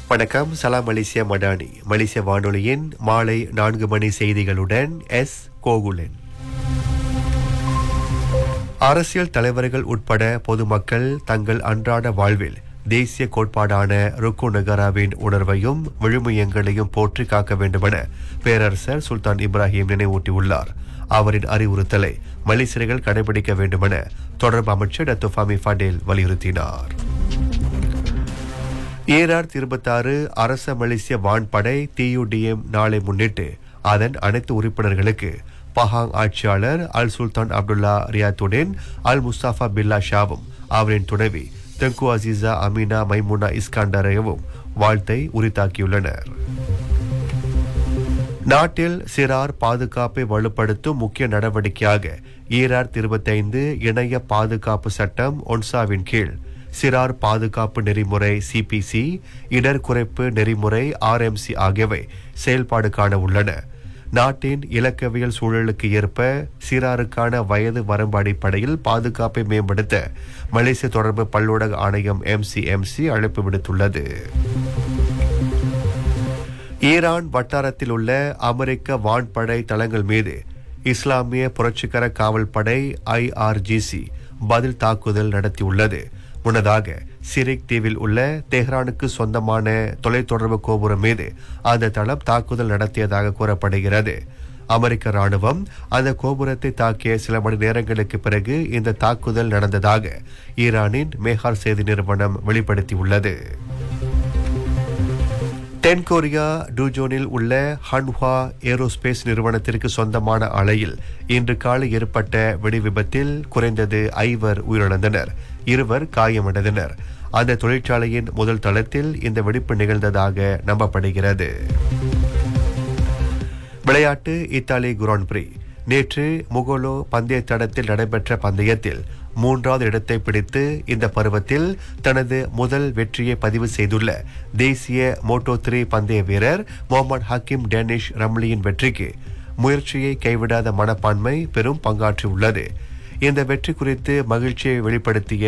வணக்கம் சலாம் மலேசியா மடானி மலேசிய வானொலியின் மாலை நான்கு மணி செய்திகளுடன் எஸ் கோகுலன் அரசியல் தலைவர்கள் உட்பட பொதுமக்கள் தங்கள் அன்றாட வாழ்வில் தேசிய கோட்பாடான ருக்கு நகராவின் உணர்வையும் விழுமியங்களையும் போற்றி காக்க வேண்டுமென பேரரசர் சுல்தான் இப்ராஹிம் நினைவூட்டியுள்ளார் அவரின் அறிவுறுத்தலை மலேசியர்கள் கடைபிடிக்க வேண்டுமென தொடர்பு அமைச்சர் டத்து ஃபமி ஃபடேல் வலியுறுத்தினார் ஏஆர் இருபத்தாறு அரச மலேசிய வான்படை டியூடிஎம் நாளை முன்னிட்டு அதன் அனைத்து உறுப்பினர்களுக்கு பஹாங் ஆட்சியாளர் அல் சுல்தான் அப்துல்லா ரியாத்துடன் அல் முஸ்தாஃபா பில்லா ஷாவும் அவரின் துணைவி தெங்கு அசீசா அமீனா மைமுனா இஸ்காண்டரையவும் வாழ்த்தை உரித்தாக்கியுள்ளனர் நாட்டில் சிறார் பாதுகாப்பை வலுப்படுத்தும் முக்கிய நடவடிக்கையாக ஈரார் இருபத்தைந்து இணைய பாதுகாப்பு சட்டம் ஒன்சாவின் கீழ் சிறார் பாதுகாப்பு நெறிமுறை சிபிசி இடர் குறைப்பு நெறிமுறை ஆர்எம்சி ஆகியவை செயல்பாடு காண உள்ளன நாட்டின் இலக்கவியல் சூழலுக்கு ஏற்ப சிறாருக்கான வயது வரம்பு அடிப்படையில் பாதுகாப்பை மேம்படுத்த மலேசிய தொடர்பு பல்லூடக ஆணையம் எம்சிஎம்சி அழைப்பு விடுத்துள்ளது ஈரான் வட்டாரத்தில் உள்ள அமெரிக்க வான்படை தளங்கள் மீது இஸ்லாமிய புரட்சிகர காவல் படை ஐஆர்ஜிசி பதில் தாக்குதல் நடத்தியுள்ளது முன்னதாக சிரிக் தீவில் உள்ள தெஹ்ரானுக்கு சொந்தமான தொலைத்தொடர்பு கோபுரம் மீது அந்த தளம் தாக்குதல் நடத்தியதாக கூறப்படுகிறது அமெரிக்க ராணுவம் அந்த கோபுரத்தை தாக்கிய சில மணி நேரங்களுக்கு பிறகு இந்த தாக்குதல் நடந்ததாக ஈரானின் மேகார் செய்தி நிறுவனம் வெளிப்படுத்தியுள்ளது தென்கொரியா டூஜோனில் உள்ள ஹன்ஹுவா ஏரோஸ்பேஸ் நிறுவனத்திற்கு சொந்தமான ஆலையில் இன்று காலை ஏற்பட்ட வெடி விபத்தில் குறைந்தது ஐவர் உயிரிழந்தனர் இருவர் காயமடைந்தனர் அந்த தொழிற்சாலையின் முதல் தளத்தில் இந்த வெடிப்பு நிகழ்ந்ததாக நம்பப்படுகிறது விளையாட்டு இத்தாலி குரான் பிரி நேற்று முகோலோ பந்தய தடத்தில் நடைபெற்ற பந்தயத்தில் மூன்றாவது இடத்தை பிடித்து இந்த பருவத்தில் தனது முதல் வெற்றியை பதிவு செய்துள்ள தேசிய மோட்டோ த்ரீ பந்தய வீரர் முகமது ஹக்கீம் டேனிஷ் ரம்லியின் வெற்றிக்கு முயற்சியை கைவிடாத மனப்பான்மை பெரும் பங்காற்றியுள்ளது இந்த வெற்றி குறித்து மகிழ்ச்சியை வெளிப்படுத்திய